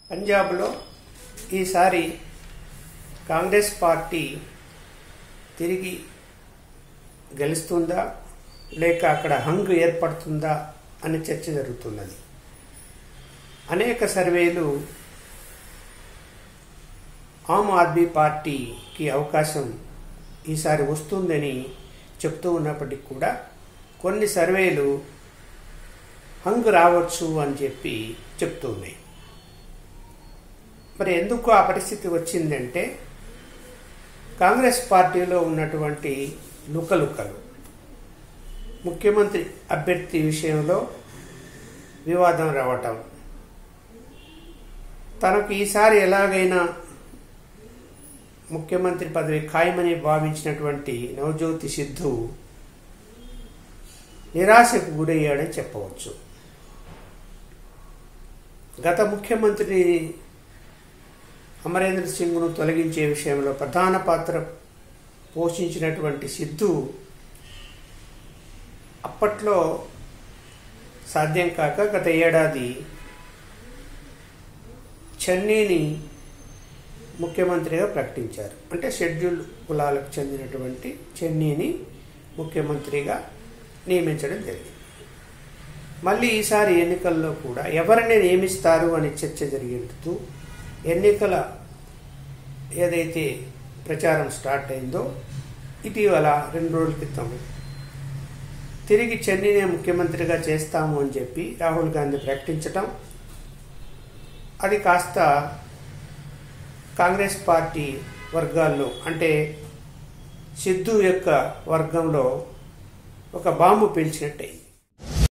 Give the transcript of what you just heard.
పంజాబ్లో ఈసారి కాంగ్రెస్ పార్టీ తిరిగి గెలుస్తుందా లేక అక్కడ హంగు ఏర్పడుతుందా అనే చర్చ జరుగుతున్నది అనేక సర్వేలు ఆమ్ ఆద్మీ పార్టీకి అవకాశం ఈసారి వస్తుందని చెప్తూ ఉన్నప్పటికీ కూడా కొన్ని సర్వేలు హంగు రావచ్చు అని చెప్పి చెప్తూ ఉన్నాయి మరి ఎందుకు ఆ పరిస్థితి వచ్చిందంటే కాంగ్రెస్ పార్టీలో ఉన్నటువంటి లుకలుకలు ముఖ్యమంత్రి అభ్యర్థి విషయంలో వివాదం రావటం తనకు ఈసారి ఎలాగైనా ముఖ్యమంత్రి పదవి ఖాయమని భావించినటువంటి నవజ్యోతి సిద్ధు నిరాశకు గురయ్యాడని చెప్పవచ్చు గత ముఖ్యమంత్రి అమరేంద్ర సింగ్ను తొలగించే విషయంలో ప్రధాన పాత్ర పోషించినటువంటి సిద్ధు అప్పట్లో సాధ్యం కాక గత ఏడాది చెన్నీని ముఖ్యమంత్రిగా ప్రకటించారు అంటే షెడ్యూల్డ్ కులాలకు చెందినటువంటి చెన్నీని ముఖ్యమంత్రిగా నియమించడం జరిగింది మళ్ళీ ఈసారి ఎన్నికల్లో కూడా ఎవరిని నియమిస్తారు అని చర్చ జరిగేందుకు ఎన్నికల ఏదైతే ప్రచారం స్టార్ట్ అయిందో ఇటీవల రెండు రోజుల క్రితం తిరిగి చెన్నీనే ముఖ్యమంత్రిగా చేస్తాము అని చెప్పి రాహుల్ గాంధీ ప్రకటించటం అది కాస్త కాంగ్రెస్ పార్టీ వర్గాల్లో అంటే సిద్ధు యొక్క వర్గంలో ఒక బాంబు పీల్చినట్టయింది